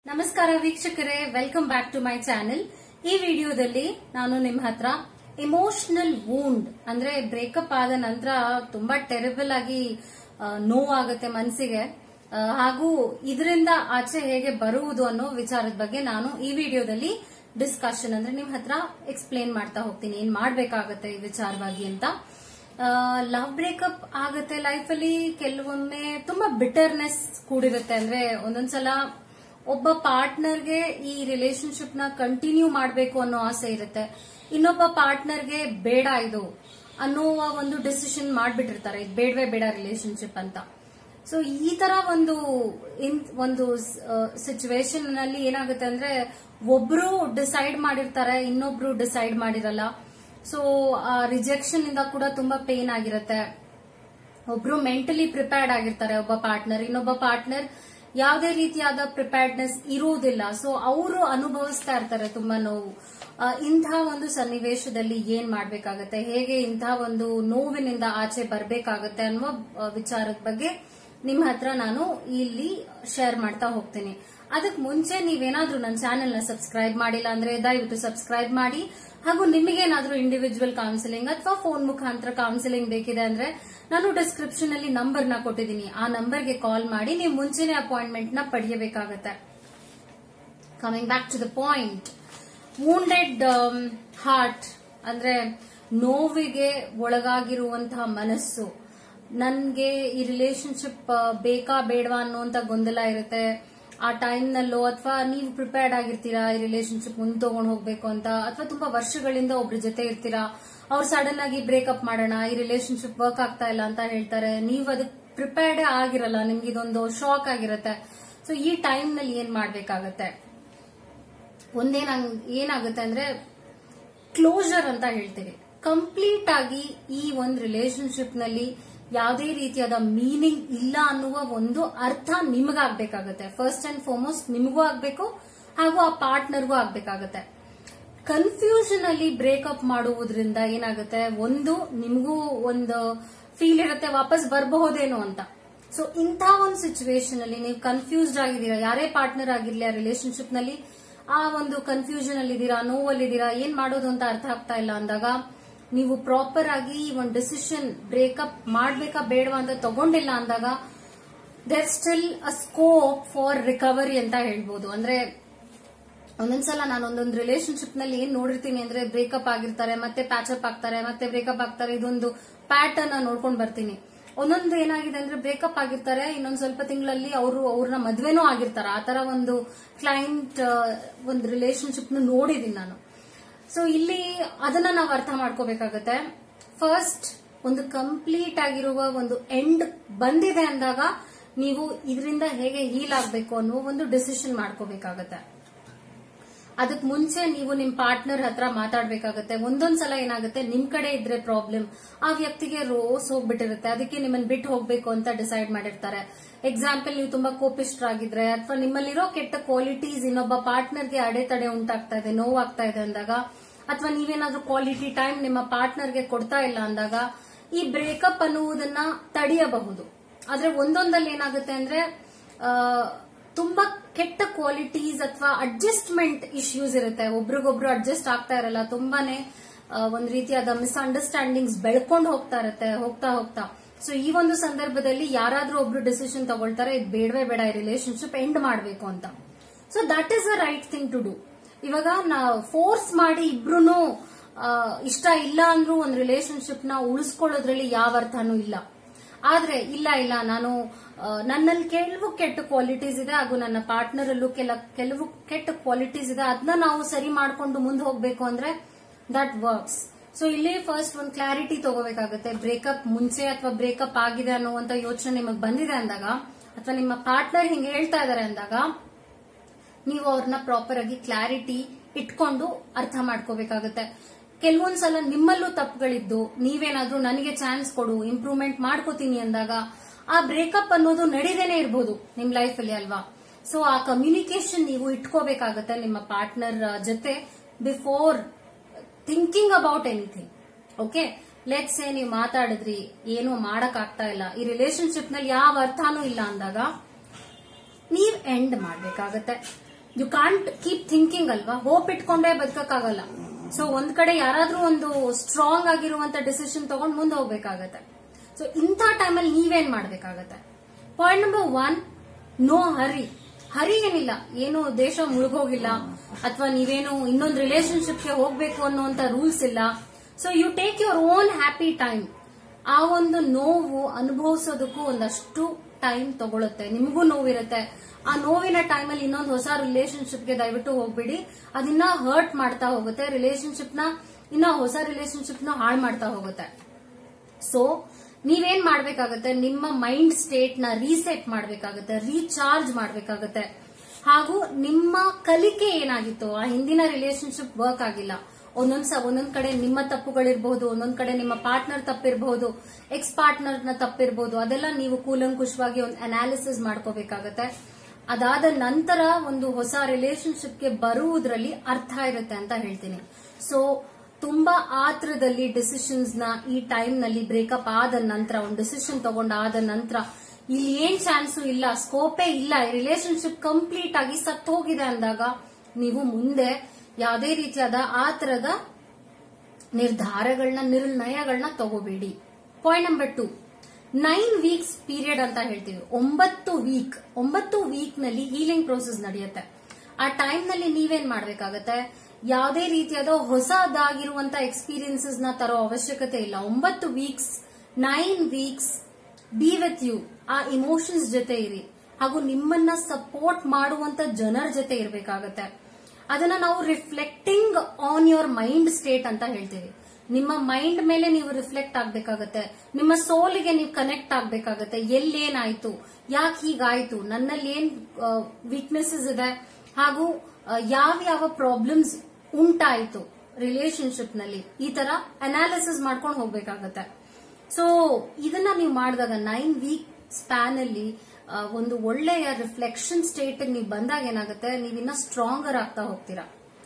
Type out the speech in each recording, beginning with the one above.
ನಮಸ್ಕಾರ ವೀಕ್ಷಕರೇ welcome back to my channel ಈ ವಿಡಿಯೋದಲ್ಲಿ ನಾನು ನಿಮ್ಮ ಹತ್ರ ಇಮೋಷನಲ್ ವೂಂಡ್ ಅಂದ್ರೆ ಬ್ರೇಕಪ್ ಆದ ನಂತರ ತುಂಬಾ ಟೆರಿಬಲ್ ಆಗಿ ಆ, ನೋವಾಗುತ್ತೆ ಮನಸ್ಸಿಗೆ ಆ, ಹಾಗೂ ಇದರಿಂದ ಆಚೆ ಹೇಗೆ ಬರುವುದು ಅನ್ನೋ ವಿಚಾರದ ಬಗ್ಗೆ ನಾನು ಈ ವಿಡಿಯೋದಲ್ಲಿ ಡಿಸ್ಕಷನ್ ಅಂದ್ರೆ ನಿಮ್ ಹತ್ರ ಎಕ್ಸ್ಪ್ಲೇನ್ ಮಾಡ್ತಾ ಹೋಗ್ತೀನಿ ಏನ್ ಮಾಡ್ಬೇಕಾಗತ್ತೆ ಈ ವಿಚಾರವಾಗಿ ಅಂತ ಲವ್ ಬ್ರೇಕಪ್ ಆಗುತ್ತೆ ಲೈಫಲ್ಲಿ ಕೆಲವೊಮ್ಮೆ ತುಂಬಾ ಬಿಟರ್ನೆಸ್ ಕೂಡಿರುತ್ತೆ ಅಂದ್ರೆ ಒಂದೊಂದ್ಸಲ ಒಬ್ಬ ಪಾರ್ಟ್ನರ್ಗೆ ಈ ರಿಲೇಶನ್ಶಿಪ್ ನ ಕಂಟಿನ್ಯೂ ಮಾಡಬೇಕು ಅನ್ನೋ ಆಸೆ ಇರುತ್ತೆ ಇನ್ನೊಬ್ಬ ಪಾರ್ಟ್ನರ್ಗೆ ಬೇಡ ಇದು ಅನ್ನುವ ಒಂದು ಡಿಸಿಷನ್ ಮಾಡ್ಬಿಟ್ಟಿರ್ತಾರೆ ಇದು ಬೇಡವೇ ಬೇಡ ರಿಲೇಶನ್ಶಿಪ್ ಅಂತ ಸೊ ಈ ತರ ಒಂದು ಇನ್- ಒಂದು ಸಿಚುವೇಶನ್ ನಲ್ಲಿ ಏನಾಗುತ್ತೆ ಅಂದ್ರೆ ಒಬ್ರು ಡಿಸೈಡ್ ಮಾಡಿರ್ತಾರೆ ಇನ್ನೊಬ್ರು ಡಿಸೈಡ್ ಮಾಡಿರಲ್ಲ ಸೊ ಆ ರಿಜೆಕ್ಷನ್ ಇಂದ ಕೂಡ ತುಂಬಾ ಪೇನ್ ಆಗಿರುತ್ತೆ ಒಬ್ರು ಮೆಂಟಲಿ ಪ್ರಿಪೇರ್ಡ್ ಆಗಿರ್ತಾರೆ ಒಬ್ಬ ಪಾರ್ಟ್ನರ್ ಇನ್ನೊಬ್ಬ ಪಾರ್ಟ್ನರ್ ಯಾವುದೇ ರೀತಿಯಾದ ಪ್ರಿಪೇರ್ಡ್ನೆಸ್ ಇರುವುದಿಲ್ಲ ಸೊ ಅವರು ಅನುಭವಿಸ್ತಾ ಇರ್ತಾರೆ ತುಂಬಾ ನೋವು ಆ, ಇಂಥ ಒಂದು ಸನ್ನಿವೇಶದಲ್ಲಿ ಏನ್ ಮಾಡ್ಬೇಕಾಗತ್ತೆ ಹೇಗೆ ಇಂಥ ಒಂದು ನೋವಿನಿಂದ ಆಚೆ ಬರ್ಬೇಕಾಗತ್ತೆ ಅನ್ನುವ ಆ, ವಿಚಾರದ ಬಗ್ಗೆ ನಿಮ್ಮ ಹತ್ರ ನಾನು ಇಲ್ಲಿ ಶೇರ್ ಮಾಡ್ತಾ ಹೋಗ್ತೀನಿ ಅದಕ್ಕೆ ಮುಂಚೆ ನೀವೇನಾದ್ರೂ ನನ್ನ ಚಾನೆಲ್ ನ ಸಬ್ಸ್ಕ್ರೈಬ್ ಮಾಡಿಲ್ಲ ಅಂದ್ರೆ ದಯವಿಟ್ಟು ಸಬ್ಸ್ಕ್ರೈಬ್ ಮಾಡಿ ಹಾಗೂ ನಿಮಗೇನಾದ್ರೂ ಇಂಡಿವಿಜುವಲ್ ಕೌನ್ಸಿಲಿಂಗ್ ಅಥವಾ ಫೋನ್ ಮುಖಾಂತರ ಕೌನ್ಸಿಲಿಂಗ್ ಬೇಕಿದೆ ಅಂದ್ರೆ ನಾನು ಡಿಸ್ಕ್ರಿಪ್ಷನ್ ಅಲ್ಲಿ ನಂಬರ್ ನ ಕೊಟ್ಟಿದ್ದೀನಿ ಆ ನಂಬರ್ಗೆ ಕಾಲ್ ಮಾಡಿ ನೀವು ಮುಂಚೆನೆ ಅಪಾಯಿಂಟ್ಮೆಂಟ್ ನ ಪಡೆಯಬೇಕಾಗತ್ತೆ coming back to the point wounded heart ಅಂದ್ರೆ ನೋವಿಗೆ ಒಳಗಾಗಿರುವಂತಹ ಮನಸ್ಸು ನನ್ಗೆ ಈ ರಿಲೇಶನ್ಶಿಪ್ ಬೇಕಾ ಬೇಡವಾ ಅನ್ನುವಂತ ಗೊಂದಲ ಇರುತ್ತೆ ಆ ಟೈಮ್ ನಲ್ಲೋ ಅಥವಾ ನೀವು ಪ್ರಿಪೇರ್ಡ್ ಆಗಿರ್ತೀರಾ ಈ ರಿಲೇಶನ್ಶಿಪ್ ಮುಂದೆ ತಗೊಂಡು ಹೋಗ್ಬೇಕು ಅಂತ ಅಥವಾ ತುಂಬಾ ವರ್ಷಗಳಿಂದ ಒಬ್ರ ಜೊತೆ ಇರ್ತೀರಾ ಅವ್ರು ಸಡನ್ ಆಗಿ ಬ್ರೇಕಪ್ ಮಾಡೋಣ ಈ ರಿಲೇಶನ್ಶಿಪ್ ವರ್ಕ್ ಆಗ್ತಾ ಇಲ್ಲ ಅಂತ ಹೇಳ್ತಾರೆ ನೀವು ಅದಕ್ಕೆ ಪ್ರಿಪೇರ್ಡೇ ಆಗಿರಲ್ಲ ನಿಮ್ಗೆ ಇದೊಂದು ಶಾಕ್ ಆಗಿರುತ್ತೆ ಸೊ ಈ ಟೈಮ್ ನಲ್ಲಿ ಏನ್ ಮಾಡ್ಬೇಕಾಗತ್ತೆ ಒಂದೇನ ಏನಾಗುತ್ತೆ ಅಂದ್ರೆ ಕ್ಲೋಸರ್ ಅಂತ ಹೇಳ್ತೀವಿ ಕಂಪ್ಲೀಟ್ ಆಗಿ ಈ ಒಂದು ರಿಲೇಶನ್ಶಿಪ್ ನಲ್ಲಿ ಯಾವುದೇ ರೀತಿಯಾದ ಮೀನಿಂಗ್ ಇಲ್ಲ ಅನ್ನುವ ಒಂದು ಅರ್ಥ ನಿಮಗಾಗ್ಬೇಕಾಗತ್ತೆ ಫಸ್ಟ್ ಅಂಡ್ ಫಾರ್ಮೋಸ್ಟ್ ನಿಮಗೂ ಆಗ್ಬೇಕು ಹಾಗೂ ಆ ಪಾರ್ಟ್ನರ್ಗೂ ಆಗ್ಬೇಕಾಗತ್ತೆ ಕನ್ಫ್ಯೂಷನ್ ಅಲ್ಲಿ ಬ್ರೇಕಪ್ ಮಾಡುವುದರಿಂದ ಏನಾಗುತ್ತೆ ಒಂದು ನಿಮಗೂ ಒಂದು ಫೀಲ್ ಇರುತ್ತೆ ವಾಪಸ್ ಬರಬಹುದೇನೋ ಅಂತ ಸೊ ಇಂಥ ಒಂದು ಸಿಚುವೇಶನ್ ಅಲ್ಲಿ ನೀವು ಕನ್ಫ್ಯೂಸ್ಡ್ ಆಗಿದ್ದೀರಾ ಯಾರೇ ಪಾರ್ಟ್ನರ್ ಆಗಿರ್ಲಿ ಆ ರಿಲೇಶನ್ಶಿಪ್ ನಲ್ಲಿ ಆ ಒಂದು ಕನ್ಫ್ಯೂಷನ್ ಅಲ್ಲಿ ಇದ್ದೀರಾ ನೋವಲ್ಲಿದ್ದೀರಾ ಏನ್ ಮಾಡೋದು ಅಂತ ಅರ್ಥ ಆಗ್ತಾ ಇಲ್ಲ ಅಂದಾಗ ನೀವು ಪ್ರಾಪರ್ ಆಗಿ ಒಂದು ಡಿಸಿಷನ್ ಬ್ರೇಕಪ್ ಮಾಡ್ಬೇಕಾ ಬೇಡವಾ ಅಂತ ತಗೊಂಡಿಲ್ಲ ಅಂದಾಗ there still a scope for recovery ಅಂತ ಹೇಳ್ಬೋದು ಅಂದ್ರೆ ಒಂದೊಂದ್ಸಲ ನಾನು ಒಂದೊಂದು ರಿಲೇಶನ್ಶಿಪ್ ನಲ್ಲಿ ಏನ್ ನೋಡಿರ್ತೀನಿ ಅಂದ್ರೆ ಬ್ರೇಕಪ್ ಆಗಿರ್ತಾರೆ ಮತ್ತೆ ಪ್ಯಾಚಪ್ ಆಗ್ತಾರೆ ಮತ್ತೆ ಬ್ರೇಕಪ್ ಆಗ್ತಾರೆ ಇದೊಂದು ಪ್ಯಾಟರ್ನ್ ನೋಡ್ಕೊಂಡ್ ಬರ್ತೀನಿ ಒಂದೊಂದು ಏನಾಗಿದೆ ಅಂದ್ರೆ ಬ್ರೇಕಪ್ ಆಗಿರ್ತಾರೆ ಇನ್ನೊಂದ್ ಸ್ವಲ್ಪ ತಿಂಗಳಲ್ಲಿ ಅವರು ಅವ್ರನ್ನ ಮದ್ವೆನೂ ಆಗಿರ್ತಾರೆ ಆ ತರ ಒಂದು ಕ್ಲೈಂಟ್ ಒಂದು ರಿಲೇಶನ್ಶಿಪ್ ನೋಡಿದೀನಿ ನಾನು ಸೊ ಇಲ್ಲಿ ಅದನ್ನ ನಾವು ಅರ್ಥ ಮಾಡ್ಕೋಬೇಕಾಗತ್ತೆ ಫಸ್ಟ್ ಒಂದು ಕಂಪ್ಲೀಟ್ ಆಗಿರುವ ಒಂದು ಎಂಡ್ ಬಂದಿದೆ ಅಂದಾಗ ನೀವು ಇದರಿಂದ ಹೇಗೆ ಹೀಲ್ ಆಗ್ಬೇಕು ಅನ್ನೋ ಒಂದು ಡಿಸಿಷನ್ ಮಾಡ್ಕೋಬೇಕಾಗತ್ತೆ ಅದಕ್ ಮುಂಚೆ ನೀವು ನಿಮ್ ಪಾರ್ಟ್ನರ್ ಹತ್ರ ಮಾತಾಡ್ಬೇಕಾಗತ್ತೆ ಒಂದೊಂದ್ಸಲ ಏನಾಗುತ್ತೆ ನಿಮ್ ಕಡೆ ಇದ್ರೆ ಪ್ರಾಬ್ಲಮ್ ಆ ವ್ಯಕ್ತಿಗೆ ರೋಸ್ ಹೋಗ್ಬಿಟ್ಟಿರುತ್ತೆ ಅದಕ್ಕೆ ನಿಮ್ಮನ್ನ ಬಿಟ್ಟು ಹೋಗ್ಬೇಕು ಅಂತ ಡಿಸೈಡ್ ಮಾಡಿರ್ತಾರೆ ಎಕ್ಸಾಂಪಲ್ ನೀವು ತುಂಬಾ ಕೋಪಿಷ್ಠರಾಗಿದ್ರೆ ಅಥವಾ ನಿಮ್ಮಲ್ಲಿರೋ ಕೆಟ್ಟ ಕ್ವಾಲಿಟೀಸ್ ಇನ್ನೊಬ್ಬ ಪಾರ್ಟ್ನರ್ಗೆ ಅಡೆತಡೆ ಉಂಟಾಗ್ತಾ ಇದೆ ನೋವಾಗ್ತಾ ಇದೆ ಅಂದಾಗ ಅಥವಾ ನೀವೇನಾದ್ರೂ ಕ್ವಾಲಿಟಿ ಟೈಮ್ ನಿಮ್ಮ ಪಾರ್ಟ್ನರ್ಗೆ ಕೊಡ್ತಾ ಇಲ್ಲ ಅಂದಾಗ ಈ ಬ್ರೇಕಪ್ ಅನ್ನುವುದನ್ನ ತಡೆಯಬಹುದು ಆದ್ರೆ ಒಂದೊಂದಲ್ಲಿ ಏನಾಗುತ್ತೆ ಅಂದ್ರೆ ಆ, ತುಂಬಾ ಕೆಟ್ಟ ಕ್ವಾಲಿಟೀಸ್ ಅಥವಾ ಅಡ್ಜಸ್ಟ್ಮೆಂಟ್ ಇಶ್ಯೂಸ್ ಇರುತ್ತೆ ಒಬ್ರಿಗೊಬ್ರು ಅಡ್ಜಸ್ಟ್ ಆಗ್ತಾ ಇರಲ್ಲ ತುಂಬಾನೇ ಆ, ಒಂದ್ ರೀತಿಯಾದ ಮಿಸ್ಅಂಡರ್ಸ್ಟ್ಯಾಂಡಿಂಗ್ಸ್ ಬೆಳ್ಕೊಂಡು ಹೋಗ್ತಾ ಇರುತ್ತೆ ಹೋಗ್ತಾ ಹೋಗ್ತಾ ಸೊ ಈ ಒಂದು ಸಂದರ್ಭದಲ್ಲಿ ಯಾರಾದ್ರೂ ಒಬ್ರು ಡಿಸಿಷನ್ ತಗೊಳ್ತಾರೆ ಇದು ಬೇಡವೇ ಬೇಡ ಈ ರಿಲೇಶನ್ಶಿಪ್ ಎಂಡ್ ಮಾಡಬೇಕು ಅಂತ so that is a right thing to do ಇವಾಗ ನಾವು ಫೋರ್ಸ್ ಮಾಡಿ ಇಬ್ರು ಇಷ್ಟ ಇಲ್ಲ ಅಂದ್ರೂ ಒಂದು ರಿಲೇಶನ್ಶಿಪ್ ನ ಉಳಿಸ್ಕೊಳ್ಳೋದ್ರಲ್ಲಿ ಯಾವ ಅರ್ಥನೂ ಇಲ್ಲ ಆದ್ರೆ ಇಲ್ಲ ಇಲ್ಲ ನಾನು ಆ, ನನ್ನಲ್ಲಿ ಕೆಲವು ಕೆಟ್ಟ ಕ್ವಾಲಿಟೀಸ್ ಇದೆ ಹಾಗೂ ನನ್ನ ಪಾರ್ಟ್ನರ್ ಅಲ್ಲೂ ಕೆಲ ಕೆಲವು ಕೆಟ್ಟ ಕ್ವಾಲಿಟೀಸ್ ಇದೆ ಅದನ್ನ ನಾವು ಸರಿ ಮಾಡ್ಕೊಂಡು ಮುಂದೆ ಹೋಗ್ಬೇಕು ಅಂದ್ರೆ ದಟ್ ವರ್ಕ್ಸ್ ಸೊ ಇಲ್ಲಿ ಫಸ್ಟ್ ಒಂದು ಕ್ಲಾರಿಟಿ ತಗೋಬೇಕಾಗುತ್ತೆ ಬ್ರೇಕಪ್ ಮುಂಚೆ ಅಥವಾ ಬ್ರೇಕಪ್ ಆಗಿದೆ ಅನ್ನುವಂತ ಯೋಚನೆ ನಿಮಗೆ ಬಂದಿದೆ ಅಂದಾಗ ಅಥವಾ ನಿಮ್ಮ ಪಾರ್ಟ್ನರ್ ಹಿಂಗೆ ಹೇಳ್ತಾ ಇದಾರೆ ಅಂದಾಗ ನೀವು ಅವ್ರನ್ನ ಪ್ರಾಪರ್ ಆಗಿ ಕ್ಲಾರಿಟಿ ಇಟ್ಕೊಂಡು ಅರ್ಥ ಮಾಡ್ಕೋಬೇಕಾಗುತ್ತೆ ಕೆಲವೊಂದ್ಸಲ ನಿಮ್ಮಲ್ಲೂ ತಪ್ಪುಗಳಿದ್ದು ನೀವೇನಾದ್ರೂ ನನಗೆ ಚಾನ್ಸ್ ಕೊಡು ಇಂಪ್ರೂವ್ಮೆಂಟ್ ಮಾಡ್ಕೋತೀನಿ ಅಂದಾಗ ಆ ಬ್ರೇಕಪ್ ಅನ್ನೋದು ನಡೀದೇನೆ ಇರ್ಬೋದು ನಿಮ್ ಲೈಫ್ ಅಲ್ಲಿ ಅಲ್ವಾ ಸೊ ಆ ಕಮ್ಯುನಿಕೇಶನ್ ನೀವು ಇಟ್ಕೋಬೇಕಾಗತ್ತೆ ನಿಮ್ಮ ಪಾರ್ಟ್ನರ್ ಜೊತೆ before thinking about anything okay let's say ನೀವು ಮಾತಾಡಿದ್ರಿ ಏನು ಮಾಡಕ್ ಆಗ್ತಾ ಇಲ್ಲ ಈ ರಿಲೇಶನ್ಶಿಪ್ ನಲ್ಲಿ ಯಾವ ಅರ್ಥನೂ ಇಲ್ಲ ಅಂದಾಗ ನೀವ್ ಎಂಡ್ ಮಾಡ್ಬೇಕಾಗತ್ತೆ ಯು ಕಾಂಟ್ ಕೀಪ್ ಥಿಂಕಿಂಗ್ ಅಲ್ವಾ ಹೋಪ್ ಇಟ್ಕೊಂಡೇ ಬದುಕಕ್ಕಾಗಲ್ಲ ಸೊ ಒಂದ್ ಕಡೆ ಯಾರಾದ್ರೂ ಒಂದು ಸ್ಟ್ರಾಂಗ್ ಆಗಿರುವಂತ ಡಿಸಿಷನ್ ತಗೊಂಡ್ ಮುಂದೆ ಹೋಗ್ಬೇಕಾಗತ್ತೆ ಸೊ ಇಂಥ ಟೈಮಲ್ಲಿ ನೀವೇನ್ ಮಾಡ್ಬೇಕಾಗತ್ತೆ point number one no hurry hurry ಏನಿಲ್ಲ ಏನು ದೇಶ ಮುಳುಗೋಗಿಲ್ಲ ಅಥವಾ ನೀವೇನು ಇನ್ನೊಂದು ರಿಲೇಶನ್ಶಿಪ್ಗೆ ಹೋಗ್ಬೇಕು ಅನ್ನುವಂತ ರೂಲ್ಸ್ ಇಲ್ಲ so you take your own happy time ಆ ಒಂದು ನೋವು ಅನುಭವಿಸೋದಕ್ಕೂ ಒಂದಷ್ಟು ಟೈಮ್ ತಗೊಳುತ್ತೆ ನಿಮಗೂ ನೋವಿರುತ್ತೆ ಆ ನೋವಿನ ಟೈಮಲ್ಲಿ ಇನ್ನೊಂದು ಹೊಸ ರಿಲೇಶನ್ಶಿಪ್ಗೆ ದಯವಿಟ್ಟು ಹೋಗ್ಬಿಡಿ ಅದಿನ್ನ ಹರ್ಟ್ ಮಾಡ್ತಾ ಹೋಗುತ್ತೆ ರಿಲೇಶನ್ಶಿಪ್ ನ ಇನ್ನ ಹೊಸ ರಿಲೇಶನ್ಶಿಪ್ ನ ಹಾಳು ಮಾಡ್ತಾ ಹೋಗುತ್ತೆ ಸೊ ನೀವೇನ್ ಮಾಡ್ಬೇಕಾಗತ್ತೆ ನಿಮ್ಮ ಮೈಂಡ್ ಸ್ಟೇಟ್ ನ ರೀಸೆಟ್ ಮಾಡ್ಬೇಕಾಗತ್ತೆ ರೀಚಾರ್ಜ್ ಮಾಡ್ಬೇಕಾಗತ್ತೆ ಹಾಗೂ ನಿಮ್ಮ ಕಲಿಕೆ ಏನಾಗಿತ್ತು ಆ ಹಿಂದಿನ ರಿಲೇಶನ್ಶಿಪ್ ವರ್ಕ್ ಆಗಿಲ್ಲ ಒಂದೊಂದ್ ಸ ಒಂದೊಂದ್ ಕಡೆ ನಿಮ್ಮ ತಪ್ಪುಗಳಿರ್ಬಹುದು ಒಂದೊಂದ್ ಕಡೆ ನಿಮ್ಮ ಪಾರ್ಟ್ನರ್ ತಪ್ಪಿರಬಹುದು ಎಕ್ಸ್ ಪಾರ್ಟ್ನರ್ ನ ತಪ್ಪಿರಬಹುದು ಅದೆಲ್ಲ ನೀವು ಕೂಲಂಕುಷವಾಗಿ ಒಂದು ಅನಾಲಿಸಿಸ್ ಮಾಡ್ಕೋಬೇಕಾಗತ್ತೆ ಅದಾದ ನಂತರ ಒಂದು ಹೊಸ ರಿಲೇಶನ್ಶಿಪ್ಗೆ ಬರುವುದರಲ್ಲಿ ಅರ್ಥ ಇರುತ್ತೆ ಅಂತ ಹೇಳ್ತೀನಿ ಸೊ ತುಂಬಾ ಆತ್ರದಲ್ಲಿ ಡಿಸಿಷನ್ಸ್ ನ ಈ ಟೈಮ್ ನಲ್ಲಿ ಬ್ರೇಕಪ್ ಆದ ನಂತರ ಒಂದು ಡಿಸಿಷನ್ ತಗೊಂಡಾದ ನಂತರ ಇಲ್ಲಿ ಏನ್ ಚಾನ್ಸು ಇಲ್ಲ ಸ್ಕೋಪೇ ಇಲ್ಲ ರಿಲೇಶನ್ಶಿಪ್ ಕಂಪ್ಲೀಟ್ ಆಗಿ ಸತ್ತು ಹೋಗಿದೆ ಅಂದಾಗ ನೀವು ಮುಂದೆ ಯಾವುದೇ ರೀತಿಯಾದ ಆ ತರದ ನಿರ್ಧಾರಗಳನ್ನ ನಿರ್ಣಯಗಳನ್ನ ತಗೋಬೇಡಿ point number two nine weeks period ಅಂತ ಹೇಳ್ತೀವಿ ಒಂಬತ್ತು ವೀಕ್ ಒಂಬತ್ತು ವೀಕ್ ನಲ್ಲಿ ಹೀಲಿಂಗ್ ಪ್ರೋಸೆಸ್ ನಡೆಯುತ್ತೆ ಆ ಟೈಮ್ ನಲ್ಲಿ ನೀವೇನ್ ಮಾಡ್ಬೇಕಾಗತ್ತೆ ಯಾವುದೇ ರೀತಿಯಾದ ಹೊಸದಾಗಿರುವಂತ ಎಕ್ಸ್ಪೀರಿಯನ್ಸಸ್ ನ ತರೋ ಅವಶ್ಯಕತೆ ಇಲ್ಲ ಒಂಬತ್ತು weeks nine weeks be with you ಆ ಇಮೋಷನ್ಸ್ ಜೊತೆ ಇರಿ ಹಾಗೂ ನಿಮ್ಮನ್ನ ಸಪೋರ್ಟ್ ಮಾಡುವಂತ ಜನರ ಜೊತೆ ಇರಬೇಕಾಗತ್ತೆ ಅದನ್ನ ನಾವು reflecting on your mind state ಅಂತ ಹೇಳ್ತೀವಿ ನಿಮ್ಮ ಮೈಂಡ್ ಮೇಲೆ ನೀವು ರಿಫ್ಲೆಕ್ಟ್ ಆಗ್ಬೇಕಾಗತ್ತೆ ನಿಮ್ಮ ಸೋಲಿಗೆ ನೀವು ಕನೆಕ್ಟ್ ಆಗ್ಬೇಕಾಗತ್ತೆ ಎಲ್ಲೇನಾಯ್ತು ಯಾಕೆ ಹೀಗಾಯ್ತು ನನ್ನಲ್ಲಿ ಏನ್ ವೀಕ್ನೆಸಸ್ ಇದೆ ಹಾಗೂ ಯಾವ ಯಾವ ಪ್ರಾಬ್ಲಮ್ಸ್ ಉಂಟಾಯ್ತು ರಿಲೇಶನ್ಶಿಪ್ ನಲ್ಲಿ ಈ ತರ ಅನಾಲಿಸಿಸ್ ಮಾಡ್ಕೊಂಡು ಹೋಗ್ಬೇಕಾಗತ್ತೆ ಸೊ ಇದನ್ನ ನೀವು ಮಾಡಿದಾಗ ನೈನ್ ವೀಕ್ ಸ್ಪ್ಯಾನ್ ಅಲ್ಲಿ ಆ, ಒಂದು ಒಳ್ಳೆಯ ರಿಫ್ಲೆಕ್ಷನ್ ಸ್ಟೇಟ್ ನೀವು ಬಂದಾಗ ಏನಾಗುತ್ತೆ ನೀವಿನ್ನ ಸ್ಟ್ರಾಂಗರ್ ಆಗ್ತಾ ಹೋಗ್ತೀರಾ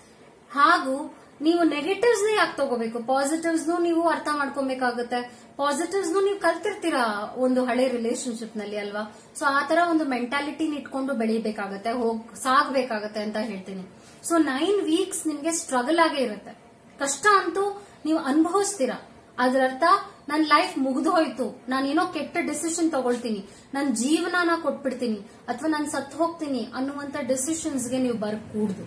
ಹಾಗೂ ನೀವು ನೆಗೆಟಿವ್ಸ್ ಯಾಕೆ ತಗೋಬೇಕು ಪಾಸಿಟಿವ್ಸ್ ನೀವು ಅರ್ಥ ಮಾಡ್ಕೊಬೇಕಾಗುತ್ತೆ ಪಾಸಿಟಿವ್ಸ್ ನೀವು ಕಲ್ತಿರ್ತೀರಾ ಒಂದು ಹಳೆ ರಿಲೇಶನ್ಶಿಪ್ ನಲ್ಲಿ ಅಲ್ವಾ ಸೊ ಆ ತರ ಒಂದು ಮೆಂಟಾಲಿಟಿನ ಇಟ್ಕೊಂಡು ಬೆಳಿಬೇಕಾಗತ್ತೆ ಹೋಗ್ ಸಾಗ್ಬೇಕಾಗತ್ತೆ ಅಂತ ಹೇಳ್ತೀನಿ ಸೊ ನೈನ್ ವೀಕ್ಸ್ ನಿಮ್ಗೆ ಸ್ಟ್ರಗಲ್ ಆಗೇ ಇರುತ್ತೆ ಕಷ್ಟ ಅಂತೂ ನೀವು ಅನುಭವಿಸ್ತೀರಾ ಅದರರ್ಥ ನನ್ನ ಲೈಫ್ ಮುಗಿದು ಹೋಯ್ತು ನಾನೇನೋ ಕೆಟ್ಟ ಡಿಸಿಷನ್ ತಗೊಳ್ತೀನಿ ನನ್ನ ಜೀವನನ ಕೊಟ್ಬಿಡ್ತೀನಿ ಅಥವಾ ನಾನು ಸತ್ತು ಹೋಗ್ತೀನಿ ಅನ್ನುವಂತ ಡಿಸಿಷನ್ಸ್ಗೆ ನೀವು ಬರ್ಕೂಡ್ದು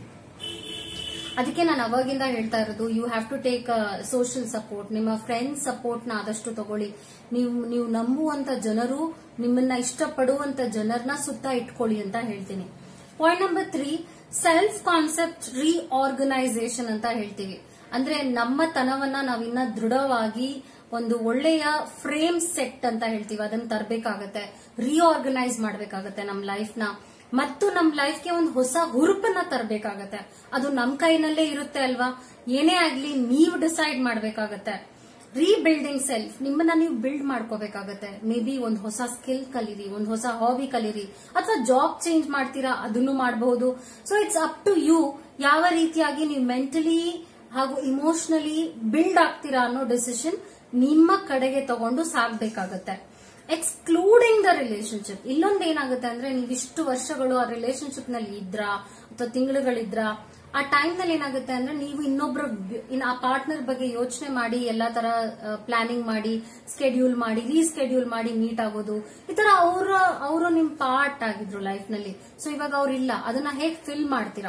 ಅದಕ್ಕೆ ನಾನು ಅವಾಗಿಂದ ಹೇಳ್ತಾ ಇರೋದು you have to take social support ನಿಮ್ಮ ಫ್ರೆಂಡ್ಸ್ ಸಪೋರ್ಟ್ ನ ಆದಷ್ಟು ತಗೊಳ್ಳಿ ನೀವು ನೀವು ನಂಬುವಂತ ಜನರು ನಿಮ್ಮನ್ನ ಇಷ್ಟಪಡುವಂತ ಜನರನ್ನ ಸುತ್ತ ಇಟ್ಕೊಳ್ಳಿ ಅಂತ ಹೇಳ್ತೀನಿ point number three self concept reorganisation ಅಂತ ಹೇಳ್ತೀವಿ ಅಂದ್ರೆ ನಮ್ಮ ತನವನ್ನ ನಾವಿನ್ನ ದೃಢವಾಗಿ ಒಂದು ಒಳ್ಳೆಯ ಫ್ರೇಮ್ ಸೆಟ್ ಅಂತ ಹೇಳ್ತೀವಿ ಅದನ್ನ ತರಬೇಕಾಗತ್ತೆ ರೀಆರ್ಗನೈಸ್ ಮಾಡ್ಬೇಕಾಗತ್ತೆ ನಮ್ಮ ಲೈಫ್ ನ ಮತ್ತು ನಮ್ ಲೈಫ್ಗೆ ಒಂದು ಹೊಸ ಹುರುಪನ್ನ ತರಬೇಕಾಗತ್ತೆ ಅದು ನಮ್ ಕೈನಲ್ಲೇ ಇರುತ್ತೆ ಅಲ್ವಾ ಏನೇ ಆಗ್ಲಿ ನೀವು ಡಿಸೈಡ್ ಮಾಡ್ಬೇಕಾಗತ್ತೆ ರೀಬಿಲ್ಡಿಂಗ್ ಸೆಲ್ಫ್ ನಿಮ್ಮನ್ನ ನೀವು ಬಿಲ್ಡ್ ಮಾಡ್ಕೋಬೇಕಾಗತ್ತೆ ಮೇ ಬಿ ಒಂದು ಹೊಸ ಸ್ಕಿಲ್ ಕಲೀರಿ ಒಂದು ಹೊಸ ಹಾಬಿ ಕಲೀರಿ ಅಥವಾ ಜಾಬ್ ಚೇಂಜ್ ಮಾಡ್ತೀರಾ ಅದನ್ನು ಮಾಡಬಹುದು so it's up to you ಯಾವ ರೀತಿಯಾಗಿ ನೀವು ಮೆಂಟಲಿ ಹಾಗೂ ಇಮೋಷನಲಿ ಬಿಲ್ಡ್ ಆಗ್ತೀರಾ ಅನ್ನೋ ಡಿಸಿಷನ್ ನಿಮ್ಮ ಕಡೆಗೆ ತಗೊಂಡು ಸಾಗ್ಬೇಕಾಗತ್ತೆ ಎಕ್ಸ್ಕ್ಲೂಡಿಂಗ್ ದ ರಿಲೇಶನ್ಶಿಪ್ ಇಲ್ಲೊಂದು ಏನಾಗುತ್ತೆ ಅಂದ್ರೆ ನೀವು ಇಷ್ಟು ವರ್ಷಗಳು ಆ ರಿಲೇಶನ್ಶಿಪ್ ನಲ್ಲಿ ಇದ್ರಾ ಅಥವಾ ತಿಂಗಳುಗಳಿದ್ರ ಆ ಟೈಮ್ ನಲ್ಲಿ ಏನಾಗುತ್ತೆ ಅಂದ್ರೆ ನೀವು ಇನ್ನೊಬ್ರ ಬ- ಇನ್ ಆ ಪಾರ್ಟ್ನರ್ ಬಗ್ಗೆ ಯೋಚನೆ ಮಾಡಿ ಎಲ್ಲಾ ತರ ಪ್ಲಾನಿಂಗ್ ಮಾಡಿ ಸ್ಕೆಡ್ಯೂಲ್ ಮಾಡಿ ರೀಸ್ಕೆಡ್ಯೂಲ್ ಮಾಡಿ ಮೀಟ್ ಆಗೋದು ಈ ತರ ಅವರ ಅವರು ನಿಮ್ ಪಾರ್ಟ್ ಆಗಿದ್ರು ಲೈಫ್ ನಲ್ಲಿ ಸೊ ಇವಾಗ ಅವ್ರಿಲ್ಲ ಅದನ್ನ ಹೇಗ್ ಫಿಲ್ ಮಾಡ್ತೀರಾ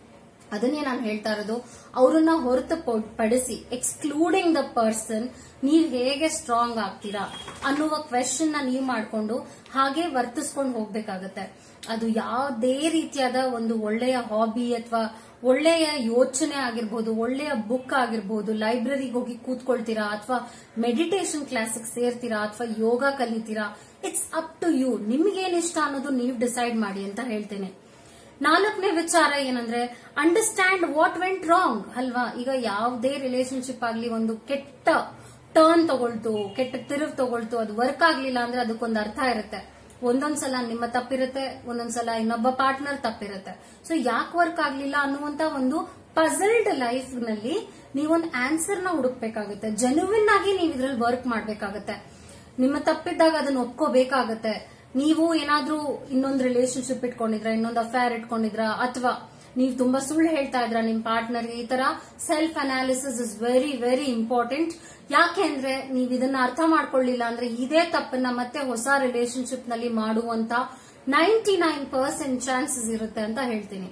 ಅದನ್ನೇ ನಾನು ಹೇಳ್ತಾ ಇರೋದು ಅವರನ್ನ ಹೊರತು ಪಡಿಸಿ ಎಕ್ಸ್ಕ್ಲೂಡಿಂಗ್ ದ ಪರ್ಸನ್ ನೀವ್ ಹೇಗೆ ಸ್ಟ್ರಾಂಗ್ ಆಗ್ತೀರಾ ಅನ್ನುವ ಕ್ವೆಶನ್ ನ ನೀವು ಮಾಡ್ಕೊಂಡು ಹಾಗೆ ವರ್ತಿಸ್ಕೊಂಡು ಹೋಗ್ಬೇಕಾಗತ್ತೆ ಅದು ಯಾವುದೇ ರೀತಿಯಾದ ಒಂದು ಒಳ್ಳೆಯ ಹಾಬಿ ಅಥವಾ ಒಳ್ಳೆಯ ಯೋಚನೆ ಆಗಿರ್ಬೋದು ಒಳ್ಳೆಯ ಬುಕ್ ಆಗಿರ್ಬೋದು ಲೈಬ್ರರಿಗೆ ಹೋಗಿ ಕೂತ್ಕೊಳ್ತೀರಾ ಅಥವಾ ಮೆಡಿಟೇಷನ್ ಕ್ಲಾಸಿಗೆ ಸೇರ್ತೀರಾ ಅಥವಾ ಯೋಗ ಕಲಿತೀರಾ ಇಟ್ಸ್ ಅಪ್ ಟು ಯು ನಿಮ್ಗೇನ್ ಇಷ್ಟ ಅನ್ನೋದು ನೀವು ಡಿಸೈಡ್ ಮಾಡಿ ಅಂತ ಹೇಳ್ತೇನೆ ನಾಲ್ಕನೇ ವಿಚಾರ ಏನಂದ್ರೆ ಅಂಡರ್ಸ್ಟ್ಯಾಂಡ್ ವಾಟ್ ವೆಂಟ್ ರಾಂಗ್ ಅಲ್ವಾ ಈಗ ಯಾವುದೇ ರಿಲೇಶನ್ಶಿಪ್ ಆಗ್ಲಿ ಒಂದು ಕೆಟ್ಟ ಟರ್ನ್ ತಗೊಳ್ತು ಕೆಟ್ಟ ತಿರುವು ತಗೊಳ್ತು ಅದು ವರ್ಕ್ ಆಗ್ಲಿಲ್ಲ ಅಂದ್ರೆ ಅದಕ್ಕೊಂದು ಅರ್ಥ ಇರುತ್ತೆ ಒಂದೊಂದ್ಸಲ ನಿಮ್ಮ ತಪ್ಪಿರುತ್ತೆ ಒಂದೊಂದ್ಸಲ ಇನ್ನೊಬ್ಬ ಪಾರ್ಟ್ನರ್ ತಪ್ಪಿರುತ್ತೆ ಸೊ ಯಾಕೆ ವರ್ಕ್ ಆಗ್ಲಿಲ್ಲ ಅನ್ನುವಂತ ಒಂದು ಪಜಲ್ಡ್ ಲೈಫ್ ನಲ್ಲಿ ನೀವೊಂದು ಆನ್ಸರ್ ನ ಹುಡುಕ್ಬೇಕಾಗುತ್ತೆ ಜೆನ್ಯುವಿನ್ ಆಗಿ ನೀವು ಇದ್ರಲ್ಲಿ ವರ್ಕ್ ಮಾಡ್ಬೇಕಾಗತ್ತೆ ನಿಮ್ಮ ತಪ್ಪಿದ್ದಾಗ ಅದನ್ನ ಒಪ್ಕೋಬೇಕಾಗತ್ತೆ ನೀವು ಏನಾದ್ರೂ ಇನ್ನೊಂದು ರಿಲೇಶನ್ಶಿಪ್ ಇಟ್ಕೊಂಡಿದ್ರ ಇನ್ನೊಂದು ಅಫೇರ್ ಇಟ್ಕೊಂಡಿದ್ರ ಅಥವಾ ನೀವು ತುಂಬಾ ಸುಳ್ಳು ಹೇಳ್ತಾ ಇದ್ರ ನಿಮ್ ಪಾರ್ಟ್ನರ್ಗೆ ಈ ತರ self analysis is very very important ಯಾಕೆಂದ್ರೆ ನೀವು ಇದನ್ನ ಅರ್ಥ ಮಾಡ್ಕೊಳ್ಳಿಲ್ಲ ಅಂದ್ರೆ ಇದೇ ತಪ್ಪನ್ನ ಮತ್ತೆ ಹೊಸ ರಿಲೇಶನ್ಶಿಪ್ ನಲ್ಲಿ ಮಾಡುವಂತ ನೈಂಟಿ ನೈನ್ ಪರ್ಸೆಂಟ್ ಚಾನ್ಸಸ್ ಇರುತ್ತೆ ಅಂತ ಹೇಳ್ತೀನಿ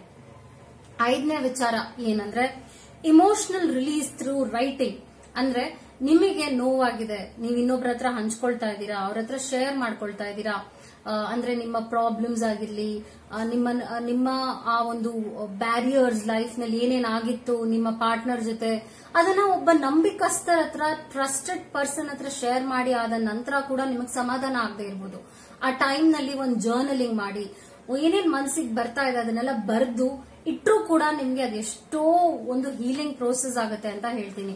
ಐದನೇ ವಿಚಾರ ಏನಂದ್ರೆ ಇಮೋಷನಲ್ ರಿಲೀಸ್ ಥ್ರೂ ರೈಟಿಂಗ್ ಅಂದ್ರೆ ನಿಮಗೆ ನೋವಾಗಿದೆ ನೀವು ಇನ್ನೊಬ್ರ ಹತ್ರ ಹಂಚ್ಕೊಳ್ತಾ ಇದ್ದೀರಾ ಅವ್ರ ಹತ್ರ ಶೇರ್ ಮಾಡ್ಕೊಳ್ತಾ ಇದ್ದೀರಾ ಆ, ಅಂದ್ರೆ ನಿಮ್ಮ ಪ್ರಾಬ್ಲಮ್ಸ್ ಆಗಿರ್ಲಿ ಆ, ನಿಮ್ಮ ಆ, ನಿಮ್ಮ ಆ ಒಂದು ಬ್ಯಾರಿಯರ್ಸ್ ಲೈಫ್ ನಲ್ಲಿ ಏನೇನ್ ಆಗಿತ್ತು ನಿಮ್ಮ ಪಾರ್ಟ್ನರ್ ಜೊತೆ ಅದನ್ನ ಒಬ್ಬ ನಂಬಿಕಸ್ಥರ ಹತ್ರ ಟ್ರಸ್ಟೆಡ್ ಪರ್ಸನ್ ಹತ್ರ ಶೇರ್ ಮಾಡಿ ಆದ ನಂತರ ಕೂಡ ನಿಮಗೆ ಸಮಾಧಾನ ಆಗದೆ ಇರ್ಬೋದು ಆ ಟೈಮ್ ನಲ್ಲಿ ಒಂದು ಜರ್ನಲಿಂಗ್ ಮಾಡಿ ಏನೇನ್ ಮನ್ಸಿಗೆ ಬರ್ತಾ ಇದೆ ಅದನ್ನೆಲ್ಲ ಬರೆದು ಇಟ್ರೂ ಕೂಡ ನಿಮ್ಗೆ ಅದೆಷ್ಟೋ ಒಂದು ಹೀಲಿಂಗ್ ಪ್ರೋಸೆಸ್ ಆಗುತ್ತೆ ಅಂತ ಹೇಳ್ತೀನಿ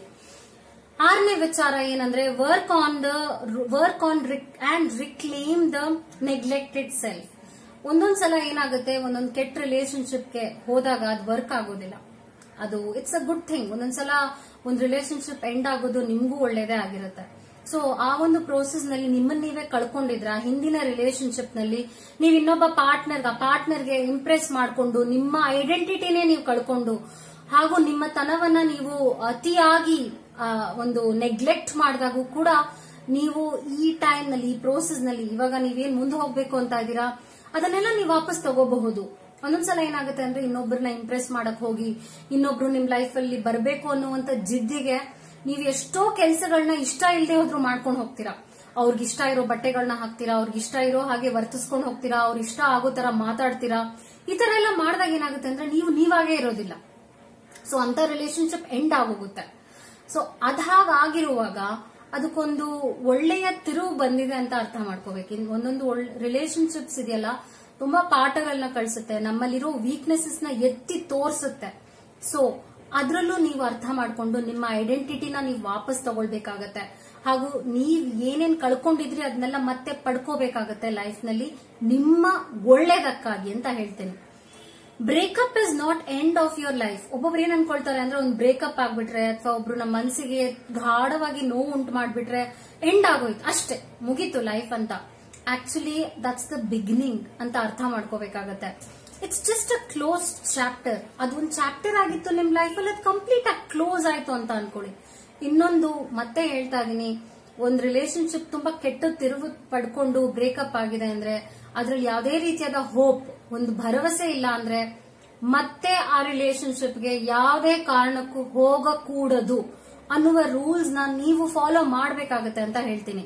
ಆರನೇ ವಿಚಾರ ಏನಂದ್ರೆ work on the work on and reclaim the neglected self ಒಂದೊಂದ್ಸಲ ಏನಾಗುತ್ತೆ ಒಂದೊಂದ್ ಕೆಟ್ಟ ರಿಲೇಶನ್ಶಿಪ್ಗೆ ಹೋದಾಗ ಅದು ವರ್ಕ್ ಆಗೋದಿಲ್ಲ ಅದು ಇಟ್ಸ್ ಅ ಗುಡ್ ಥಿಂಗ್ ಒಂದೊಂದ್ಸಲ ಒಂದು ರಿಲೇಶನ್ಶಿಪ್ ಎಂಡ್ ಆಗೋದು ನಿಮ್ಗೂ ಒಳ್ಳೇದೇ ಆಗಿರುತ್ತೆ ಸೊ ಆ ಒಂದು ಪ್ರೋಸೆಸ್ ನಲ್ಲಿ ನಿಮ್ಮನ್ನ ನೀವೇ ಕಳ್ಕೊಂಡಿದ್ರ ಹಿಂದಿನ ರಿಲೇಶನ್ಶಿಪ್ ನಲ್ಲಿ ನೀವು ಇನ್ನೊಬ್ಬ ಪಾರ್ಟ್ನರ್ ಆ ಪಾರ್ಟ್ನರ್ಗೆ ಇಂಪ್ರೆಸ್ ಮಾಡ್ಕೊಂಡು ನಿಮ್ಮ ಐಡೆಂಟಿಟಿನೇ ನೀವು ಕಳ್ಕೊಂಡು ಹಾಗೂ ನಿಮ್ಮ ತನವನ್ನ ನೀವು ಅತಿಯಾಗಿ ಆ, ಒಂದು ನೆಗ್ಲೆಕ್ಟ್ ಮಾಡಿದಾಗೂ ಕೂಡ ನೀವು ಈ ಟೈಮ್ ನಲ್ಲಿ ಈ ಪ್ರೋಸೆಸ್ ನಲ್ಲಿ ಇವಾಗ ನೀವೇನ್ ಮುಂದೆ ಹೋಗ್ಬೇಕು ಅಂತ ಇದ್ದೀರಾ ಅದನ್ನೆಲ್ಲ ನೀವು ವಾಪಸ್ ತಗೋಬಹುದು ಒಂದೊಂದ್ಸಲ ಏನಾಗುತ್ತೆ ಅಂದ್ರೆ ಇನ್ನೊಬ್ಬರನ್ನ ಇಂಪ್ರೆಸ್ ಮಾಡಕ್ ಹೋಗಿ ಇನ್ನೊಬ್ರು ನಿಮ್ ಲೈಫ್ ಅಲ್ಲಿ ಬರಬೇಕು ಅನ್ನುವಂತ ಜಿದ್ದಿಗೆ ನೀವು ಎಷ್ಟೋ ಕೆಲಸಗಳನ್ನ ಇಷ್ಟ ಇಲ್ಲದೆ ಹೋದ್ರು ಮಾಡ್ಕೊಂಡು ಹೋಗ್ತೀರಾ ಅವ್ರಿಗೆ ಇಷ್ಟ ಇರೋ ಬಟ್ಟೆಗಳನ್ನ ಹಾಕ್ತೀರಾ ಅವ್ರಿಗೆ ಇಷ್ಟ ಇರೋ ಹಾಗೆ ವರ್ತಿಸ್ಕೊಂಡು ಹೋಗ್ತೀರಾ ಅವ್ರ ಇಷ್ಟ ಆಗೋ ತರ ಮಾತಾಡ್ತೀರಾ ಈ ತರ ಎಲ್ಲ ಮಾಡಿದಾಗ ಏನಾಗುತ್ತೆ ಅಂದ್ರೆ ನೀವು ನೀವಾಗೇ ಇರೋದಿಲ್ಲ ಸೊ ಅಂತ ರಿಲೇಶನ್ಶಿಪ್ ಎಂಡ್ ಆಗೋಗುತ್ತೆ ಸೊ ಅದಾಗಿರುವಾಗ ಅದಕ್ಕೊಂದು ಒಳ್ಳೆಯ ತಿರುವು ಬಂದಿದೆ ಅಂತ ಅರ್ಥ ಮಾಡ್ಕೋಬೇಕು ಇನ್ ಒಂದೊಂದು ರಿಲೇಶನ್ಶಿಪ್ಸ್ ಇದೆಯಲ್ಲ ತುಂಬಾ ಪಾಠಗಳನ್ನ ಕಳಿಸುತ್ತೆ ನಮ್ಮಲ್ಲಿರೋ ವೀಕ್ನೆಸಸ್ ನ ಎತ್ತಿ ತೋರ್ಸುತ್ತೆ ಸೊ ಅದ್ರಲ್ಲೂ ನೀವು ಅರ್ಥ ಮಾಡ್ಕೊಂಡು ನಿಮ್ಮ ಐಡೆಂಟಿಟಿನ ನೀವು ವಾಪಸ್ ತಗೊಳ್ಬೇಕಾಗತ್ತೆ ಹಾಗೂ ನೀವ್ ಏನೇನ್ ಕಳ್ಕೊಂಡಿದ್ರಿ ಅದನ್ನೆಲ್ಲ ಮತ್ತೆ ಪಡ್ಕೋಬೇಕಾಗತ್ತೆ ಲೈಫ್ ನಲ್ಲಿ ನಿಮ್ಮ ಒಳ್ಳೇದಕ್ಕಾಗಿ ಅಂತ ಹೇಳ್ತೇನೆ breakup is not end of your life ಒಬ್ಬೊಬ್ರು ಏನ್ ಅನ್ಕೊಳ್ತಾರೆ ಅಂದ್ರೆ ಒಂದು ಬ್ರೇಕಪ್ ಆಗ್ಬಿಟ್ರೆ ಅಥವಾ ಒಬ್ರು ನಮ್ಮ ಮನಸ್ಸಿಗೆ ಗಾಢವಾಗಿ ನೋವು ಉಂಟು ಮಾಡ್ಬಿಟ್ರೆ ಎಂಡ್ ಆಗೋಯ್ತು ಅಷ್ಟೇ ಮುಗೀತು ಲೈಫ್ ಅಂತ ಆಕ್ಚುಲಿ ದಟ್ಸ್ ದ ಬಿಗಿನಿಂಗ್ ಅಂತ ಅರ್ಥ ಮಾಡ್ಕೋಬೇಕಾಗತ್ತೆ it's just a close chapter ಅದೊಂದು ಚಾಪ್ಟರ್ ಆಗಿತ್ತು ನಿಮ್ ಲೈಫ್ ಅಲ್ಲಿ ಅದು ಕಂಪ್ಲೀಟ್ ಆಗಿ ಕ್ಲೋಸ್ ಆಯ್ತು ಅಂತ ಅನ್ಕೊಳ್ಳಿ ಇನ್ನೊಂದು ಮತ್ತೆ ಹೇಳ್ತಾ ಇದೀನಿ ಒಂದ್ ರಿಲೇಶನ್ಶಿಪ್ ತುಂಬಾ ಕೆಟ್ಟ ತಿರುವು ಪಡ್ಕೊಂಡು ಬ್ರೇಕಪ್ ಆಗಿದೆ ಅಂದ್ರೆ ಅದ್ರಲ್ಲಿ ಯಾವುದೇ ರೀತಿಯಾದ ಹೋಪ್ ಒಂದು ಭರವಸೆ ಇಲ್ಲ ಅಂದ್ರೆ ಮತ್ತೆ ಆ ರಿಲೇಶನ್ಶಿಪ್ಗೆ ಯಾವುದೇ ಕಾರಣಕ್ಕೂ ಹೋಗಕೂಡದು ಅನ್ನುವ ರೂಲ್ಸ್ ನ ನೀವು ಫಾಲೋ ಮಾಡ್ಬೇಕಾಗತ್ತೆ ಅಂತ ಹೇಳ್ತೀನಿ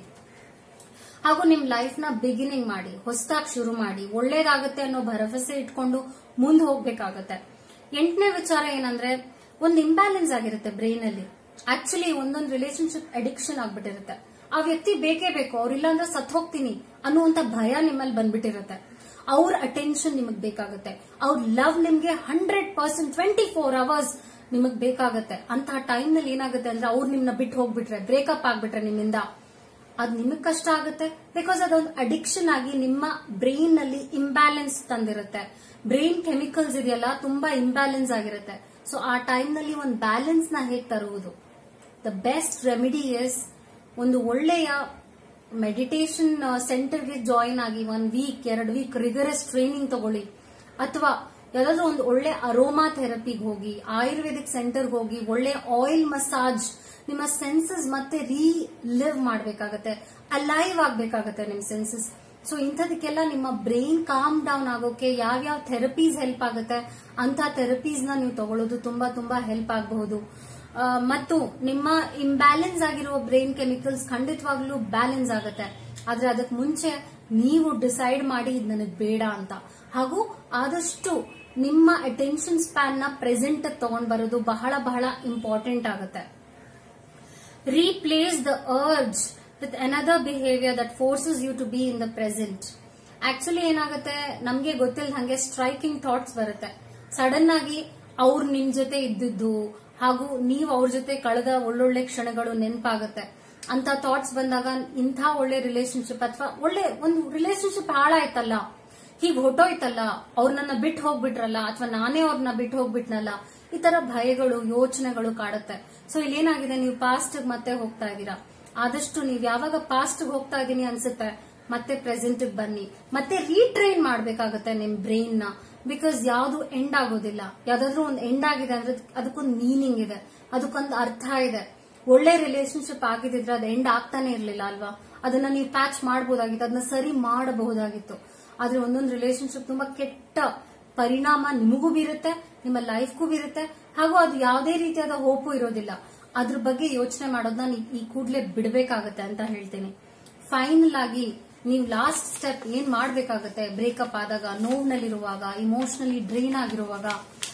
ಹಾಗೂ ನಿಮ್ ಲೈಫ್ ನ ಬಿಗಿನಿಂಗ್ ಮಾಡಿ ಹೊಸದಾಗಿ ಶುರು ಮಾಡಿ ಒಳ್ಳೇದಾಗತ್ತೆ ಅನ್ನೋ ಭರವಸೆ ಇಟ್ಕೊಂಡು ಮುಂದೆ ಹೋಗ್ಬೇಕಾಗತ್ತೆ ಎಂಟನೇ ವಿಚಾರ ಏನಂದ್ರೆ ಒಂದು ಇಂಬ್ಯಾಲೆನ್ಸ್ ಆಗಿರುತ್ತೆ ಬ್ರೈನ್ ಅಲ್ಲಿ ಆಕ್ಚುಲಿ ಒಂದೊಂದು ರಿಲೇಶನ್ಶಿಪ್ ಅಡಿಕ್ಷನ್ ಆಗ್ಬಿಟ್ಟಿರುತ್ತೆ ಆ ವ್ಯಕ್ತಿ ಬೇಕೇ ಬೇಕು ಅವ್ರಿಲ್ಲ ಅಂದ್ರೆ ಸತ್ ಹೋಗ್ತೀನಿ ಅನ್ನುವಂತ ಭಯ ನಿಮ್ಮಲ್ಲಿ ಬಂದ್ಬಿಟ್ಟಿರುತ್ತೆ ಅವ್ರ ಅಟೆನ್ಷನ್ ನಿಮಗ್ ಬೇಕಾಗುತ್ತೆ ಅವ್ರ ಲವ್ ನಿಮ್ಗೆ hundred percent twenty four hours ನಿಮಗ್ ಬೇಕಾಗತ್ತೆ ಅಂತ ಟೈಮ್ ನಲ್ಲಿ ಏನಾಗುತ್ತೆ ಅಂದ್ರೆ ಅವ್ರು ನಿಮ್ನ ಬಿಟ್ಟು ಹೋಗ್ಬಿಟ್ರೆ ಬ್ರೇಕಪ್ ಆಗ್ಬಿಟ್ರೆ ನಿಮ್ಮಿಂದ ಅದ್ ನಿಮಗ್ ಕಷ್ಟ ಆಗುತ್ತೆ ಬಿಕಾಸ್ ಅದೊಂದು ಅಡಿಕ್ಷನ್ ಆಗಿ ನಿಮ್ಮ ಬ್ರೈನ್ ನಲ್ಲಿ ಇಂಬ್ಯಾಲೆನ್ಸ್ ತಂದಿರುತ್ತೆ ಬ್ರೈನ್ ಕೆಮಿಕಲ್ಸ್ ಇದೆಯಲ್ಲ ತುಂಬಾ ಇಂಬ್ಯಾಲೆನ್ಸ್ ಆಗಿರುತ್ತೆ ಸೊ ಆ ಟೈಮ್ ನಲ್ಲಿ ಒಂದು ಬ್ಯಾಲೆನ್ಸ್ ನ ಹೇಗೆ ತರುವುದು ದ ಬೆಸ್ಟ್ ರೆಮಿಡಿ ಇಸ್ ಒಂದು ಒಳ್ಳೆಯ ಮೆಡಿಟೇಷನ್ ಸೆಂಟರ್ಗೆ ಜಾಯಿನ್ ಆಗಿ ಒನ್ ವೀಕ್ ಎರಡು ವೀಕ್ ರಿಗರಸ್ ಟ್ರೈನಿಂಗ್ ತಗೊಳ್ಳಿ ಅಥವಾ ಯಾವ್ದಾದ್ರು ಒಂದು ಒಳ್ಳೆ ಅರೋಮಾ ಥೆರಪಿಗೆ ಹೋಗಿ ಆಯುರ್ವೇದಿಕ್ ಸೆಂಟರ್ಗೆ ಹೋಗಿ ಒಳ್ಳೆ ಆಯಿಲ್ ಮಸಾಜ್ ನಿಮ್ಮ ಸೆನ್ಸಸ್ ಮತ್ತೆ ರೀ ಲಿವ್ ಮಾಡ್ಬೇಕಾಗತ್ತೆ ಅಲೈವ್ ಆಗ್ಬೇಕಾಗತ್ತೆ ನಿಮ್ ಸೆನ್ಸಸ್ ಸೊ ಇಂಥದಕ್ಕೆಲ್ಲ ನಿಮ್ಮ ಬ್ರೈನ್ ಕಾಮ್ ಡೌನ್ ಆಗೋಕೆ ಯಾವ್ಯಾವ ಥೆರಪೀಸ್ ಹೆಲ್ಪ್ ಆಗುತ್ತೆ ಅಂತ ಥೆರಪೀಸ್ ನ ನೀವು ತಗೊಳ್ಳೋದು ತುಂಬಾ ತುಂಬಾ ಹೆಲ್ಪ್ ಆಗಬಹುದು ಆ, ಮತ್ತು ನಿಮ್ಮ ಇಂಬ್ಯಾಲೆನ್ಸ್ ಆಗಿರುವ ಬ್ರೈನ್ ಕೆಮಿಕಲ್ಸ್ ಖಂಡಿತವಾಗ್ಲೂ ಬ್ಯಾಲೆನ್ಸ್ ಆಗುತ್ತೆ ಆದ್ರೆ ಅದಕ್ಕೆ ಮುಂಚೆ ನೀವು ಡಿಸೈಡ್ ಮಾಡಿ ಇದು ನನಗೆ ಬೇಡ ಅಂತ ಹಾಗೂ ಆದಷ್ಟು ನಿಮ್ಮ ಅಟೆನ್ಷನ್ ಸ್ಪ್ಯಾನ್ ನ ಪ್ರೆಸೆಂಟ್ ತಗೊಂಡ್ ಬರೋದು ಬಹಳ ಬಹಳ ಇಂಪಾರ್ಟೆಂಟ್ ಆಗುತ್ತೆ replace the urge with another behavior that forces you to be in the present actually ಏನಾಗುತ್ತೆ ನಮ್ಗೆ ಗೊತ್ತಿಲ್ಲ ಹಂಗೆ ಸ್ಟ್ರೈಕಿಂಗ್ ಥಾಟ್ಸ್ ಬರುತ್ತೆ ಸಡನ್ ಆಗಿ ಅವ್ರು ನಿಮ್ ಜೊತೆ ಇದ್ದಿದ್ದು ಹಾಗೂ ನೀವು ಅವ್ರ ಜೊತೆ ಕಳೆದ ಒಳ್ಳೊಳ್ಳೆ ಕ್ಷಣಗಳು ನೆನಪಾಗುತ್ತೆ ಅಂತ ಥಾಟ್ಸ್ ಬಂದಾಗ ಇಂಥ ಒಳ್ಳೆ ರಿಲೇಶನ್ಶಿಪ್ ಅಥವಾ ಒಳ್ಳೆ ಒಂದು ರಿಲೇಶನ್ಶಿಪ್ ಹಾಳಾಯ್ತಲ್ಲ ಹೀಗ್ ಹೊಟ್ಟೋಯ್ತಲ್ಲ ಅವ್ರು ನನ್ನ ಬಿಟ್ಟು ಹೋಗ್ಬಿಟ್ರಲ್ಲ ಅಥವಾ ನಾನೇ ಅವ್ರನ್ನ ಬಿಟ್ಟು ಹೋಗ್ಬಿಟ್ನಲ್ಲ ಈ ತರ ಭಯಗಳು ಯೋಚನೆಗಳು ಕಾಡುತ್ತೆ ಸೊ ಇಲ್ಲಿ ಏನಾಗಿದೆ ನೀವು ಪಾಸ್ಟ್ ಮತ್ತೆ ಹೋಗ್ತಾ ಇದ್ದೀರಾ ಆದಷ್ಟು ನೀವು ಯಾವಾಗ ಪಾಸ್ಟ್ ಹೋಗ್ತಾ ಇದೀನಿ ಅನ್ಸುತ್ತೆ ಮತ್ತೆ ಪ್ರೆಸೆಂಟ್ ಬನ್ನಿ ಮತ್ತೆ ರೀಟ್ರೈನ್ ಮಾಡ್ಬೇಕಾಗತ್ತೆ ನಿಮ್ ಬ್ರೈನ್ ನ ಬಿಕಾಸ್ ಯಾವುದು ಎಂಡ್ ಆಗೋದಿಲ್ಲ ಯಾವ್ದಾದ್ರು ಒಂದು ಎಂಡ್ ಆಗಿದೆ ಅಂದ್ರೆ ಅದಕ್ಕೊಂದು ಮೀನಿಂಗ್ ಇದೆ ಅದಕ್ಕೊಂದು ಅರ್ಥ ಇದೆ ಒಳ್ಳೆ ರಿಲೇಶನ್ಶಿಪ್ ಆಗಿದ್ರೆ ಅದು ಎಂಡ್ ಆಗ್ತಾನೆ ಇರ್ಲಿಲ್ಲ ಅಲ್ವಾ ಅದನ್ನ ನೀವು ಪ್ಯಾಚ್ ಮಾಡಬಹುದಾಗಿತ್ತು ಅದನ್ನ ಸರಿ ಮಾಡಬಹುದಾಗಿತ್ತು ಆದ್ರೆ ಒಂದೊಂದು ರಿಲೇಶನ್ಶಿಪ್ ತುಂಬಾ ಕೆಟ್ಟ ಪರಿಣಾಮ ನಿಮಗೂ ಬೀರುತ್ತೆ ನಿಮ್ಮ ಲೈಫ್ಗೂ ಬೀರುತ್ತೆ ಹಾಗೂ ಅದು ಯಾವುದೇ ರೀತಿಯಾದ ಹೋಪು ಇರೋದಿಲ್ಲ ಅದ್ರ ಬಗ್ಗೆ ಯೋಚನೆ ಮಾಡೋದನ್ನ ನೀವು ಈ ಕೂಡಲೇ ಬಿಡಬೇಕಾಗತ್ತೆ ಅಂತ ಹೇಳ್ತೀನಿ ಫೈನಲ್ ಆಗಿ ನೀವು ಲಾಸ್ಟ್ ಸ್ಟೆಪ್ ಏನ್ ಮಾಡ್ಬೇಕಾಗತ್ತೆ ಬ್ರೇಕಪ್ ಆದಾಗ ನೋವ್ನಲ್ಲಿರುವಾಗ ಇಮೋಷನಲಿ ಡ್ರೈನ್ ಆಗಿರುವಾಗ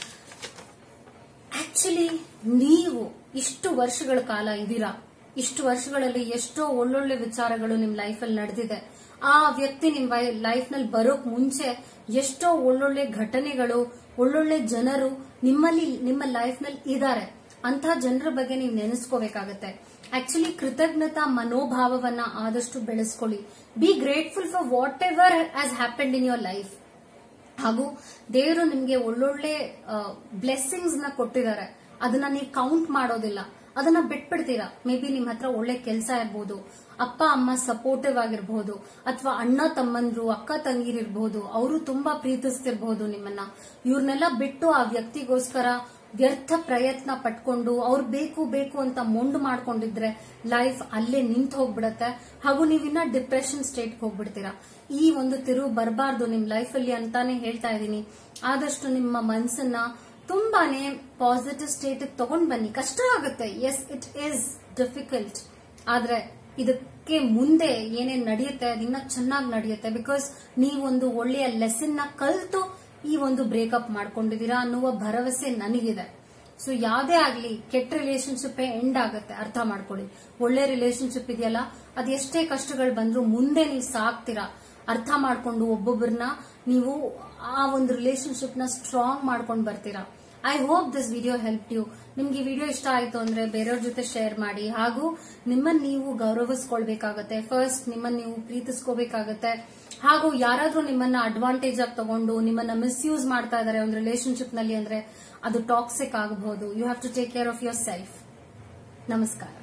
ಆಕ್ಚುಲಿ ನೀವು ಇಷ್ಟು ವರ್ಷಗಳ ಕಾಲ ಇದೀರಾ ಇಷ್ಟು ವರ್ಷಗಳಲ್ಲಿ ಎಷ್ಟೋ ಒಳ್ಳೊಳ್ಳೆ ವಿಚಾರಗಳು ನಿಮ್ ಲೈಫಲ್ಲಿ ನಡೆದಿದೆ ಆ ವ್ಯಕ್ತಿ ನಿಮ್ ಲೈಫ್ ನಲ್ಲಿ ಬರೋಕ್ ಮುಂಚೆ ಎಷ್ಟೋ ಒಳ್ಳೊಳ್ಳೆ ಘಟನೆಗಳು ಒಳ್ಳೊಳ್ಳೆ ಜನರು ನಿಮ್ಮಲ್ಲಿ ನಿಮ್ಮ ಲೈಫ್ ನಲ್ಲಿ ಇದ್ದಾರೆ ಅಂತ ಜನರ ಬಗ್ಗೆ ನೀವು ನೆನೆಸ್ಕೋಬೇಕಾಗತ್ತೆ ಆಕ್ಚುಲಿ ಕೃತಜ್ಞತಾ ಮನೋಭಾವವನ್ನ ಆದಷ್ಟು ಬೆಳೆಸ್ಕೊಳ್ಳಿ be grateful for whatever has happened in your life ಹಾಗೂ ದೇವರು ನಿಮ್ಗೆ ಒಳ್ಳೊಳ್ಳೆ ಬ್ಲೆಸ್ಸಿಂಗ್ಸ್ ನ ಕೊಟ್ಟಿದ್ದಾರೆ ಅದನ್ನ ನೀವು ಕೌಂಟ್ ಮಾಡೋದಿಲ್ಲ ಅದನ್ನ ಬಿಟ್ಬಿಡ್ತೀರಾ ಮೇ ಬಿ ನಿಮ್ ಹತ್ರ ಒಳ್ಳೆ ಕೆಲಸ ಇರ್ಬೋದು ಅಪ್ಪ ಅಮ್ಮ ಸಪೋರ್ಟಿವ್ ಆಗಿರ್ಬಹುದು ಅಥವಾ ಅಣ್ಣ ತಮ್ಮಂದ್ರು ಅಕ್ಕ ತಂಗಿರಿರ್ಬಹುದು ಅವರು ತುಂಬಾ ಪ್ರೀತಿಸ್ತಿರ್ಬಹುದು ನಿಮ್ಮನ್ನ ಇವ್ರನ್ನೆಲ್ಲ ಬಿಟ್ಟು ಆ ವ್ಯಕ್ತಿಗೋಸ್ಕರ ವ್ಯರ್ಥ ಪ್ರಯತ್ನ ಪಟ್ಕೊಂಡು ಅವ್ರು ಬೇಕು ಬೇಕು ಅಂತ ಮೊಂಡು ಮಾಡ್ಕೊಂಡಿದ್ರೆ ಲೈಫ್ ಅಲ್ಲೇ ನಿಂತು ಹೋಗ್ಬಿಡತ್ತೆ ಹಾಗೂ ನೀವಿನ್ನ ಡಿಪ್ರೆಷನ್ ಸ್ಟೇಟ್ ಹೋಗ್ಬಿಡ್ತೀರಾ ಈ ಒಂದು ತಿರುವು ಬರಬಾರ್ದು ನಿಮ್ ಲೈಫ್ ಅಲ್ಲಿ ಅಂತಾನೆ ಹೇಳ್ತಾ ಇದ್ದೀನಿ ಆದಷ್ಟು ನಿಮ್ಮ ಮನಸ್ಸನ್ನ ತುಂಬಾನೇ ಪಾಸಿಟಿವ್ ಸ್ಟೇಟ್ ತಗೊಂಡ್ ಬನ್ನಿ ಕಷ್ಟ ಆಗುತ್ತೆ ಎಸ್ ಇಟ್ ಈಸ್ ಡಿಫಿಕಲ್ಟ್ ಆದ್ರೆ ಇದಕ್ಕೆ ಮುಂದೆ ಏನೇನ್ ನಡೆಯುತ್ತೆ ಅದಿನ್ನ ಚೆನ್ನಾಗಿ ನಡೆಯುತ್ತೆ ಬಿಕಾಸ್ ನೀವೊಂದು ಒಳ್ಳೆಯ ಲೆಸನ್ ನ ಕಲ್ತು ಈ ಒಂದು ಬ್ರೇಕಪ್ ಮಾಡ್ಕೊಂಡಿದೀರಾ ಅನ್ನುವ ಭರವಸೆ ನನಗಿದೆ ಸೊ ಯಾವ್ದೇ ಆಗ್ಲಿ ಕೆಟ್ಟ ರಿಲೇಶನ್ಶಿಪ್ ಎಂಡ್ ಆಗುತ್ತೆ ಅರ್ಥ ಮಾಡ್ಕೊಳ್ಳಿ ಒಳ್ಳೆ ರಿಲೇಶನ್ಶಿಪ್ ಇದೆಯಲ್ಲ ಅದ್ ಎಷ್ಟೇ ಕಷ್ಟಗಳು ಬಂದ್ರು ಮುಂದೆ ನೀವು ಸಾಕ್ತೀರಾ ಅರ್ಥ ಮಾಡ್ಕೊಂಡು ಒಬ್ಬೊಬ್ಬರನ್ನ ನೀವು ಆ ಒಂದು ರಿಲೇಶನ್ಶಿಪ್ ನ ಸ್ಟ್ರಾಂಗ್ ಮಾಡ್ಕೊಂಡು ಬರ್ತೀರಾ I hope this video help you ನಿಮ್ಗೆ ಈ ವಿಡಿಯೋ ಇಷ್ಟ ಆಯ್ತು ಅಂದ್ರೆ ಬೇರೆಯವ್ರ ಜೊತೆ ಶೇರ್ ಮಾಡಿ ಹಾಗೂ ನಿಮ್ಮನ್ನ ನೀವು ಗೌರವಿಸ್ಕೊಳ್ಬೇಕಾಗತ್ತೆ ಫಸ್ಟ್ ನಿಮ್ಮನ್ನ ನೀವು ಪ್ರೀತಿಸ್ಕೋಬೇಕಾಗತ್ತೆ ಹಾಗೂ ಯಾರಾದ್ರೂ ನಿಮ್ಮನ್ನ ಅಡ್ವಾಂಟೇಜ್ ಆಗಿ ತಗೊಂಡು ನಿಮ್ಮನ್ನ ಮಿಸ್ಯೂಸ್ ಮಾಡ್ತಾ ಇದಾರೆ ಒಂದು ರಿಲೇಶನ್ಶಿಪ್ ನಲ್ಲಿ ಅಂದ್ರೆ ಅದು ಟಾಕ್ಸಿಕ್ ಆಗಬಹುದು you have to take care of yourself ನಮಸ್ಕಾರ